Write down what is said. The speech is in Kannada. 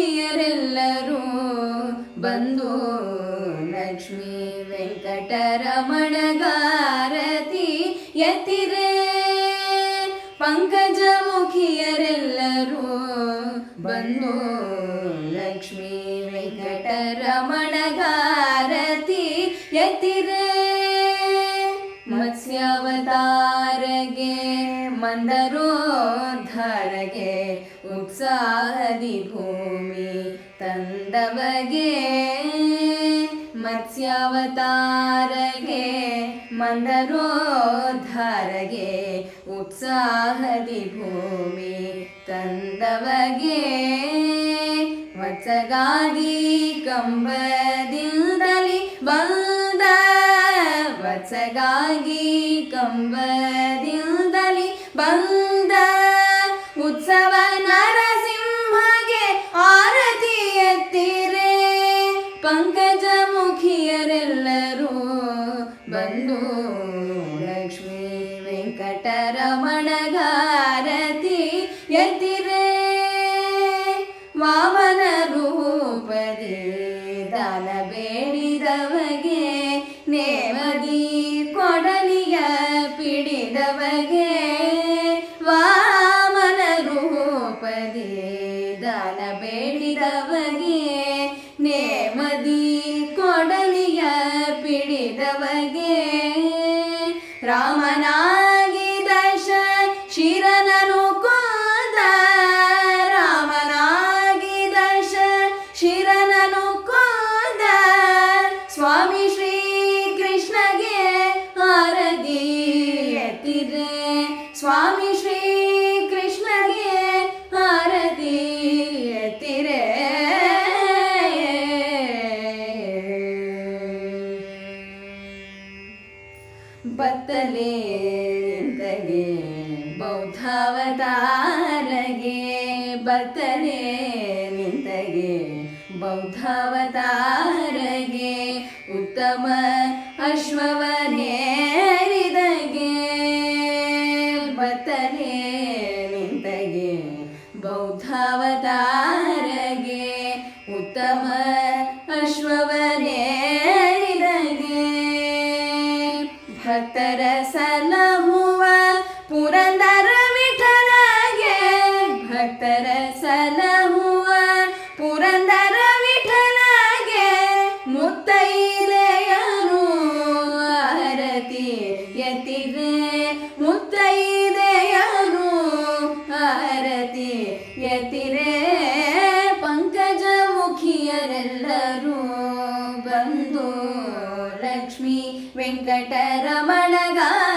ಪಂಕಜಮುಖಿಯರೆಲ್ಲರೂ ಬಂದು ಲಕ್ಷ್ಮೀ ವೆಂಕಟರಮಣಗಾರತಿ ಯತಿರೇ ಪಂಕಜಮುಖಿಯರೆಲ್ಲರೂ ಬಂದು ಲಕ್ಷ್ಮೀ ವೆಂಕಟರಮಣಗಾರತಿ ಯತಿರೇ ಮತ್ಸ್ಯಾವತಾರಗೆ ಮಂದರೋದ್ಧಾರಗೆ ಉತ್ಸಾಹದಿ ಭೂಮಿ ತಂದವಗೆ ಮತ್ಸ್ಯಾವತಾರಗೆ ಮಂದರೋದ್ಧಾರಗೆ ಉತ್ಸಾಹದಿ ಭೂಮಿ ತಂದವಗೆ ವತ್ಸಗಾಗಿ ಕಂಬದಿಂದಲಿ ಬಂದ ವತ್ಸಗಾಗಿ ಕಂಬದಿಂದಲಿ ಬಂದ ಉತ್ಸವ ನರಸಿಂಹಗೆ ಆರತಿ ಎತ್ತಿರೆ ಪಂಕಜ ಮುಖಿಯರೆಲ್ಲರೂ ಬಂದು ಲಕ್ಷ್ಮೀ ವೆಂಕಟರಮಣಗಾರತಿ ಎತ್ತಿರೆ ವಾಮನ ರೂಪದಿ ದಾನ ಬೇಡಿದವಗೆ ನೇಮದಿ ಕೊಡಲಿಯ ಪಿಡಿದವಗೆ ವಾಮನ ರೂಪದಿ ದಾನ ಬೇಡಿದವಗೆ ನೇಮದಿ ಕೊಡಲಿಯ ಪಿಡಿದವಗೆ ರಾಮನಾಗಿ ದಶ ಶಿರನನು ಕೊಂದ ರಾಮನಾಗಿ ದಶ ಶಿರನನು ಕೊಂದ ಸ್ವಾಮಿ ಶ್ರೀ ಕೃಷ್ಣಗೆ ಆರತಿ ಎತ್ತಿರೆ ಸ್ವಾಮಿ ಶ್ರೀ ಕೃಷ್ಣಗೆ ಆರತಿ ಎತ್ತಿರೆ ಬತ್ತಲೆ ನಿಂತಗೆ ಬೌದ್ಧಾವತಾರಗೆ ಬತ್ತಲೆ ನಿಂತಗೆ ಬೌದ್ಧಾವತಾರಗೆ ಉತ್ತಮ ಅಶ್ವವನೇರಿದಗೆ ಬತ್ತಲೆ ನಿಂತಗೆ ಬೌದ್ಧಾವತಾರಗೆ ಉತ್ತಮ ಅಶ್ವವನೇರಿದಗೆ ಭಕ್ತರ ಸಲಹುವ ಪುರಂದರ ವಿಠಲಗೆ ಭಕ್ತರ ಸಲಹುವ ಪುರಂದರ ವಿಠಲಗೆ ಮುತ್ತೈದೆಯರು ಆರತಿ ಎತ್ತಿರೆ ಮುತ್ತೈದೆಯರು ಆರತಿ ಎತ್ತಿರೆ ಪಂಕಜ ಮುಖಿಯರೆಲ್ಲರೂ ಬಂದು ಲಕ್ಷ್ಮೀ ವೆಂಕಟರಮಣಗ